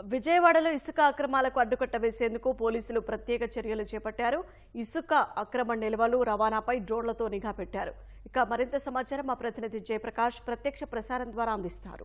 విజయవాడలో ఇసుక అక్రమాలకు అడ్డుకట్ట వేసేందుకు పోలీసులు ప్రత్యేక చర్యలు చేపట్టారు ఇసుక అక్రమ నిల్వలు రవాణాపై డ్రోన్లతో నిఘా పెట్టారు ఇక మరింత సమాచారం మా ప్రతినిధి జయప్రకాష్ ప్రత్యక్ష ప్రసారం ద్వారా అందిస్తారు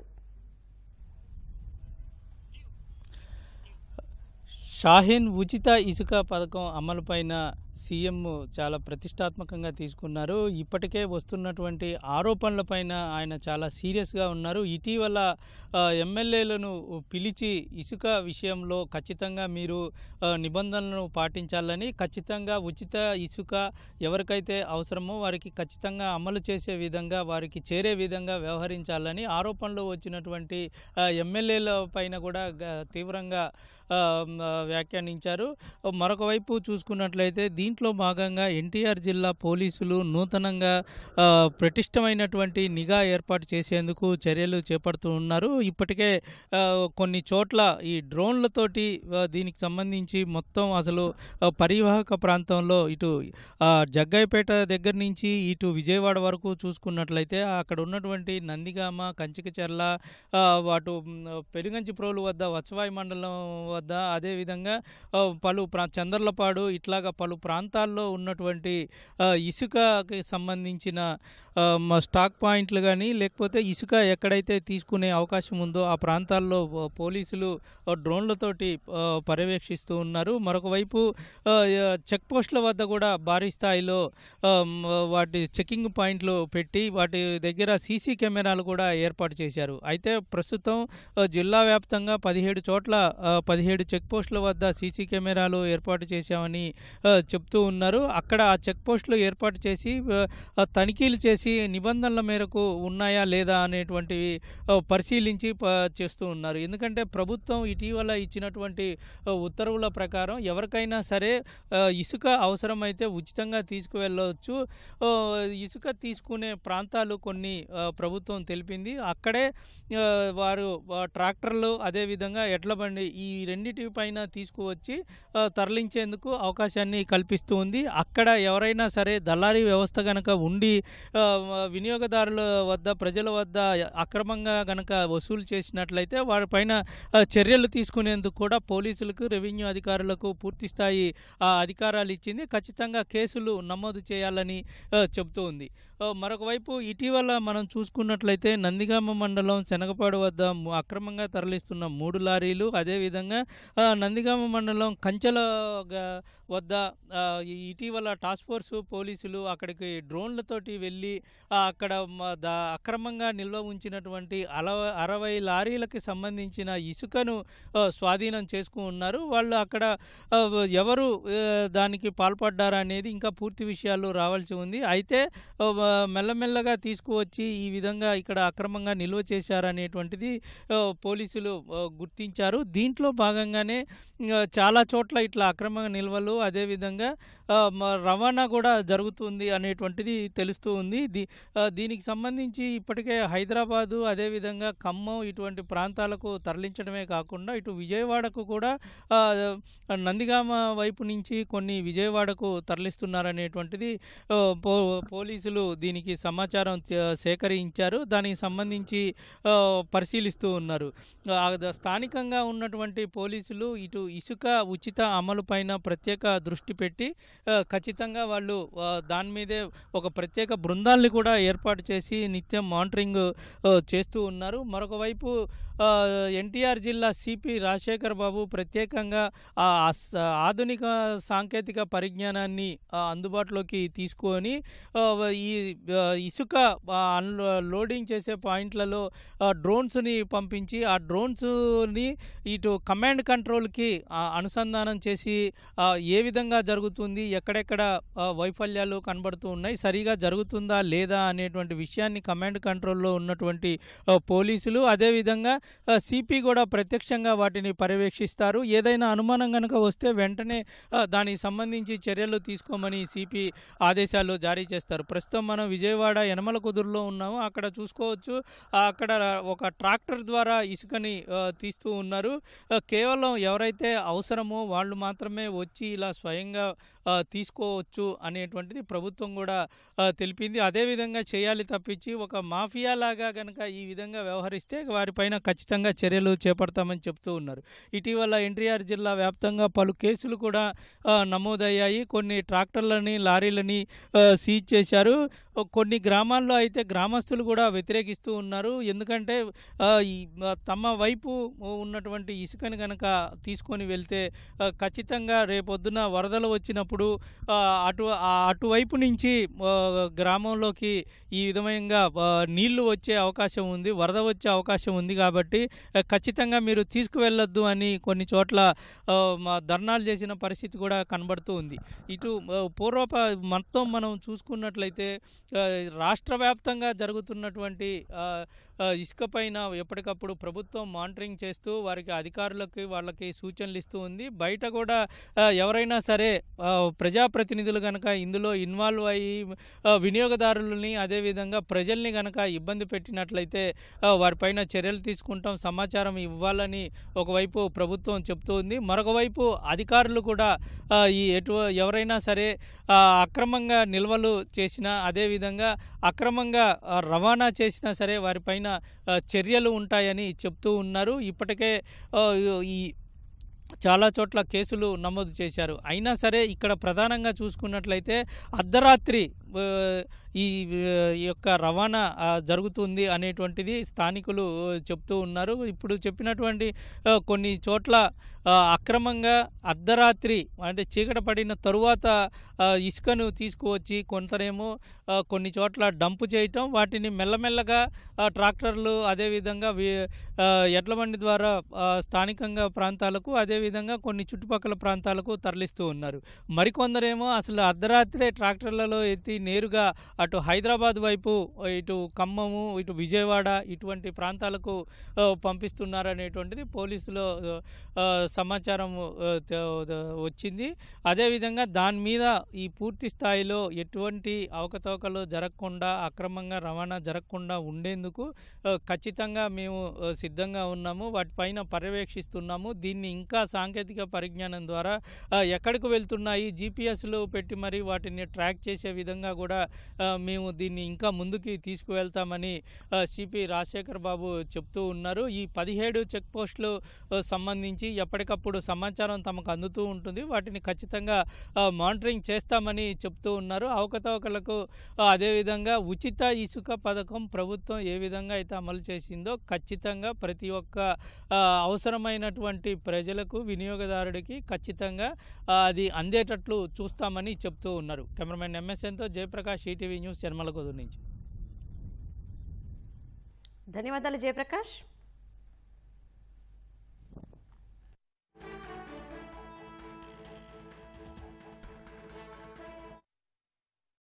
షాహీన్ ఉచిత ఇసుక పథకం అమలుపైన సీఎం చాలా ప్రతిష్టాత్మకంగా తీసుకున్నారు ఇప్పటికే వస్తున్నటువంటి ఆరోపణలపైన ఆయన చాలా సీరియస్గా ఉన్నారు ఇటీవల ఆ, ఎమ్మెల్యేలను పిలిచి ఇసుక విషయంలో ఖచ్చితంగా మీరు ఆ, నిబంధనలను పాటించాలని ఖచ్చితంగా ఉచిత ఇసుక ఎవరికైతే అవసరమో వారికి ఖచ్చితంగా అమలు చేసే విధంగా వారికి చేరే విధంగా వ్యవహరించాలని ఆరోపణలు వచ్చినటువంటి ఆ, ఎమ్మెల్యేల పైన కూడా గ- తీవ్రంగా ఆ, మ్, ఆ, వ్యాఖ్యానించారు మరొక వైపు చూసుకున్నట్లయితే దీంట్లో భాగంగా ఎన్టీఆర్ జిల్లా పోలీసులు నూతనంగా ఆ, పటిష్టమైనటువంటి నిఘా ఏర్పాటు చేసేందుకు చర్యలు చేపడుతూ ఉన్నారు ఇప్పటికే ఆ, కొన్ని చోట్ల ఈ డ్రోన్లతోటి ఆ, దీనికి సంబంధించి మొత్తం అసలు ఆ, పరివాహక ప్రాంతంలో ఇటు ఆ, జగ్గయ్యపేట దగ్గర నుంచి ఇటు విజయవాడ వరకు చూసుకున్నట్లయితే అక్కడ ఉన్నటువంటి నందిగామ కంచికచెర్ల ఆ, అటు మ్, పెనుగంచిప్రోలు వద్ద వత్సవాయి మండలం వద్ద అదేవిధంగా ఆ, పలు ప్రా చందర్లపాడు ఇట్లాగా పలు ప్రాంతాల్లో ఉన్నటువంటి ఆ, ఇసుకకి సంబంధించిన ఆ, మ- స్టాక్ పాయింట్లు కానీ లేకపోతే ఇసుక ఎక్కడైతే తీసుకునే అవకాశం ఉందో ఆ ప్రాంతాల్లో ఆ, పోలీసులు ఆ, డ్రోన్లతోటి ఆ, పర్యవేక్షిస్తూ ఉన్నారు మరొక వైపు ఆ, ఆ, చెక్ పోస్టుల వద్ద కూడా భారీ స్థాయిలో ఆ, మ- వాటి చెకింగ్ పాయింట్లు పెట్టి వాటి దగ్గర సీసీ కెమెరాలు కూడా ఏర్పాటు చేశారు అయితే ప్రస్తుతం ఆ, జిల్లా వ్యాప్తంగా పదిహేడు చోట్ల ఆ, పదిహేడు చెక్ పోస్టుల వద్ద సీసీ కెమెరాలు ఏర్పాటు చేశామని ఆ, చెప్తూ ఉన్నారు అక్కడ ఆ చెక్ పోస్టులు ఏర్పాటు చేసి ఆ, ఆ, తనిఖీలు చేసి నిబంధనల మేరకు ఉన్నాయా లేదా అనేటువంటివి ఆ, పరిశీలించి ప- చేస్తూ ఉన్నారు ఎందుకంటే ప్రభుత్వం ఇటీవల ఇచ్చినటువంటి ఆ, ఉత్తర్వుల ప్రకారం ఎవరికైనా సరే ఆ, ఇసుక అవసరమైతే ఉచితంగా తీసుకువెళ్ళవచ్చు ఆ, ఇసుక తీసుకునే ప్రాంతాలు కొన్ని ఆ, ప్రభుత్వం తెలిపింది అక్కడే ఆ, వారు ఆ, ట్రాక్టర్లు అదేవిధంగా ఎడ్ల బండి ఈ రెండిటి పైన తీసుకువచ్చి ఆ, తరలించేందుకు అవకాశాన్ని కల్పిస్తూ ఉంది అక్కడ ఎవరైనా సరే దళారీ వ్యవస్థ గనక ఉండి ఆ, వినియోగదారుల వద్ద ప్రజల వద్ద అక్రమంగా గనక వసూలు చేసినట్లయితే వారిపైన ఆ, చర్యలు తీసుకునేందుకు కూడా పోలీసులకు రెవెన్యూ అధికారులకు పూర్తి స్థాయి ఆ, అధికారాలు ఇచ్చింది ఖచ్చితంగా కేసులు నమోదు చేయాలని ఆ, చెబుతూ ఉంది ఆ, మరొక వైపు ఇటీవల మనం చూసుకున్నట్లయితే నందిగామ మండలం శనగపాడు వద్ద ము- అక్రమంగా తరలిస్తున్న మూడు లారీలు అదేవిధంగా ఆ, నందిగామ మండలం కంచెల గ- వద్ద ఆ, ఈ ఇటీవల టాస్క్ ఫోర్స్ పోలీసులు అక్కడికి డ్రోన్లతోటి వెళ్ళి ఆ, అక్కడ మ- దా అక్రమంగా నిల్వ ఉంచినటువంటి అలవ అరవై లారీలకి సంబంధించిన ఇసుకను ఆ, స్వాధీనం చేసుకున్నారు వాళ్ళు అక్కడ ఆ, ఎవరు ఆ, దానికి పాల్పడ్డారా అనేది ఇంకా పూర్తి విషయాలు రావాల్సి ఉంది అయితే ఆ, వ- మెల్లమెల్లగా తీసుకువచ్చి ఈ విధంగా ఇక్కడ అక్రమంగా నిల్వ చేశారనేటువంటిది ఆ, పోలీసులు ఆ, గుర్తించారు దీంట్లో భాగంగానే ఆ, చాలా చోట్ల ఇట్లా అక్రమ నిల్వలు అదేవిధంగా ఆ, మ- రవాణా కూడా జరుగుతుంది అనేటువంటిది తెలుస్తూ ఉంది దీ ఆ, దీనికి సంబంధించి ఇప్పటికే హైదరాబాదు అదేవిధంగా ఖమ్మం ఇటువంటి ప్రాంతాలకు తరలించడమే కాకుండా ఇటు విజయవాడకు కూడా ఆ, నందిగామ వైపు నుంచి కొన్ని విజయవాడకు తరలిస్తున్నారనేటువంటిది ఆ, పో పోలీసులు దీనికి సమాచారం త- సేకరించారు దానికి సంబంధించి ఆ, పరిశీలిస్తూ ఉన్నారు ఆ, ద- స్థానికంగా ఉన్నటువంటి పోలీసులు ఇటు ఇసుక ఉచిత అమలు పైన ప్రత్యేక దృష్టి పెట్టి ఆ, ఖచ్చితంగా వాళ్ళు ఆ, దాని మీదే ఒక ప్రత్యేక బృందాల్ని కూడా ఏర్పాటు చేసి నిత్యం మానిటరింగ్ ఆ, చేస్తూ ఉన్నారు మరొక వైపు ఎన్టీఆర్ జిల్లా సిపి రాజశేఖర్ బాబు ప్రత్యేకంగా ఆ అస్- ఆధునిక సాంకేతిక పరిజ్ఞానాన్ని ఆ, అందుబాటులోకి తీసుకొని ఆ, ఈ ఆ, ఇసుక ఆ, అన్లో లోడింగ్ చేసే పాయింట్లలో ఆ, డ్రోన్స్ని పంపించి ఆ డ్రోన్స్ని ఇటు కమాండ్ కంట్రోల్కి ఆ, అనుసంధానం చేసి ఆ, ఏ విధంగా జరుగుతుంది ఎక్కడెక్కడ ఆ, వైఫల్యాలు కనబడుతూ ఉన్నాయి సరిగా జరుగుతుందా లేదా అనేటువంటి విషయాన్ని కమాండ్ కంట్రోల్లో ఉన్నటువంటి ఆ, పోలీసులు అదేవిధంగా సిపి కూడా ప్రత్యక్షంగా వాటిని పర్యవేక్షిస్తారు ఏదైనా అనుమానం కనుక వస్తే వెంటనే ఆ, దానికి సంబంధించి చర్యలు తీసుకోమని సిపి ఆదేశాలు జారీ చేస్తారు ప్రస్తుతం మనం విజయవాడ యనమల కుదురులో ఉన్నాము అక్కడ చూసుకోవచ్చు ఆ, అక్కడ ఒక ట్రాక్టర్ ద్వారా ఇసుకని ఆ, తీస్తూ ఉన్నారు ఆ, కేవలం ఎవరైతే అవసరమో వాళ్ళు మాత్రమే వచ్చి ఇలా స్వయంగా ఆ, తీసుకోవచ్చు అనేటువంటిది ప్రభుత్వం కూడా ఆ, తెలిపింది అదేవిధంగా చేయాలి తప్పించి ఒక మాఫియా లాగా కనుక ఈ విధంగా వ్యవహరిస్తే వారిపైన ఖచ్చితంగా ఖచ్చితంగా చర్యలు చేపడతామని చెప్తూ ఉన్నారు ఇటీవల ఎన్టీఆర్ జిల్లా వ్యాప్తంగా పలు కేసులు కూడా ఆ, నమోదయ్యాయి కొన్ని ట్రాక్టర్లని లారీలని ఆ, సీజ్ చేశారు కొన్ని గ్రామాల్లో అయితే గ్రామస్తులు కూడా వ్యతిరేకిస్తూ ఉన్నారు ఎందుకంటే ఆ, ఈ ఆ, తమ వైపు ఉన్నటువంటి ఇసుకని కనుక తీసుకొని వెళ్తే ఆ, ఖచ్చితంగా రేపొద్దున వరదలు వచ్చినప్పుడు ఆ, అటు ఆ అటువైపు నుంచి ఆ, గ్రామంలోకి ఈ విధంగా ఆ, నీళ్లు వచ్చే అవకాశం ఉంది వరద వచ్చే అవకాశం ఉంది కాబట్టి ఆ, ఖచ్చితంగా మీరు తీసుకువెళ్ళొద్దు అని కొన్ని చోట్ల ఆ, మా ధర్నాలు చేసిన పరిస్థితి కూడా కనబడుతూ ఉంది ఇటు ఆ, పూర్వప మొత్తం మనం చూసుకున్నట్లయితే ఆ, రాష్ట్ర వ్యాప్తంగా జరుగుతున్నటువంటి ఆ, ఆ, ఇసుక పైన ఎప్పటికప్పుడు ప్రభుత్వం మానిటరింగ్ చేస్తూ వారికి అధికారులకి వాళ్ళకి సూచనలు ఇస్తూ ఉంది బయట కూడా ఆ, ఎవరైనా సరే ఆ, ప్రజాప్రతినిధులు కనుక ఇందులో ఇన్వాల్వ్ అయ్యి ఆ, వినియోగదారులని అదేవిధంగా ప్రజల్ని కనుక ఇబ్బంది పెట్టినట్లయితే ఆ, వారిపైన చర్యలు తీసుకుంటాం సమాచారం ఇవ్వాలని ఒకవైపు ప్రభుత్వం చెప్తూ ఉంది మరొక వైపు అధికారులు కూడా ఆ, ఈ ఎటు ఎవరైనా సరే ఆ, అక్రమంగా నిల్వలు చేసినా అదేవిధంగా అక్రమంగా ఆ, రవాణా చేసినా సరే వారిపైన ఆ, చర్యలు ఉంటాయని చెప్తూ ఉన్నారు ఇప్పటికే ఆ, ఈ చాలా చోట్ల కేసులు నమోదు చేశారు అయినా సరే ఇక్కడ ప్రధానంగా చూసుకున్నట్లయితే అర్ధరాత్రి ఆ, ఈ ఆ, ఈ యొక్క రవాణా ఆ, జరుగుతుంది అనేటువంటిది స్థానికులు ఆ, చెప్తూ ఉన్నారు ఇప్పుడు చెప్పినటువంటి ఆ, కొన్ని చోట్ల ఆ, అక్రమంగా అర్ధరాత్రి అంటే చీకట పడిన తరువాత ఆ, ఇసుకను తీసుకువచ్చి కొంతనేమో ఆ, కొన్ని చోట్ల డంపు చేయటం వాటిని మెల్లమెల్లగా ఆ, ట్రాక్టర్లు అదేవిధంగా వి- ఆ, ఎడ్ల బండి ద్వారా ఆ, స్థానికంగా ప్రాంతాలకు అదేవిధంగా కొన్ని చుట్టుపక్కల ప్రాంతాలకు తరలిస్తూ ఉన్నారు మరికొందరేమో అసలు అర్ధరాత్రే ట్రాక్టర్లలో ఎత్తి నేరుగా అటు హైదరాబాద్ వైపు ఇటు ఖమ్మము ఇటు విజయవాడ ఇటువంటి ప్రాంతాలకు ఆ, పంపిస్తున్నారు అనేటువంటిది పోలీసులో ఆ, సమాచారం ఆ, త- త- వచ్చింది అదేవిధంగా దాని మీద ఈ పూర్తి స్థాయిలో ఎటువంటి అవకతవకలు జరగకుండా అక్రమంగా రవాణా జరగకుండా ఉండేందుకు ఆ, ఖచ్చితంగా మేము ఆ, సిద్ధంగా ఉన్నాము వాటిపైన పర్యవేక్షిస్తున్నాము దీన్ని ఇంకా సాంకేతిక పరిజ్ఞానం ద్వారా ఆ, ఎక్కడికి వెళ్తున్నాయి జీపీఎస్లు పెట్టి మరి వాటిని ట్రాక్ చేసే విధంగా కూడా ఆ, మేము దీన్ని ఇంకా ముందుకి తీసుకువెళ్తామని ఆ, సిపి రాజశేఖర్ బాబు చెప్తూ ఉన్నారు ఈ పదిహేడు చెక్ పోస్టులు ఆ, సంబంధించి ఎప్పటికప్పుడు సమాచారం తమకు అందుతూ ఉంటుంది వాటిని ఖచ్చితంగా ఆ, మానిటరింగ్ చేస్తామని చెప్తూ ఉన్నారు అవకతవకలకు ఆ, అదేవిధంగా ఉచిత ఇసుక పథకం ప్రభుత్వం ఏ విధంగా అయితే అమలు చేసిందో ఖచ్చితంగా ప్రతి ఒక్క ఆ, అవసరమైనటువంటి ప్రజలకు వినియోగదారుడికి ఖచ్చితంగా ఆ, అది అందేటట్లు చూస్తామని చెప్తూ ఉన్నారు కెమెరామెన్ ఎంఎస్ఎన్తో జయప్రకాష్ ఈటీవీ న్యూస్ జన్మల నుంచి ధన్యవాదాలు జయప్రకాష్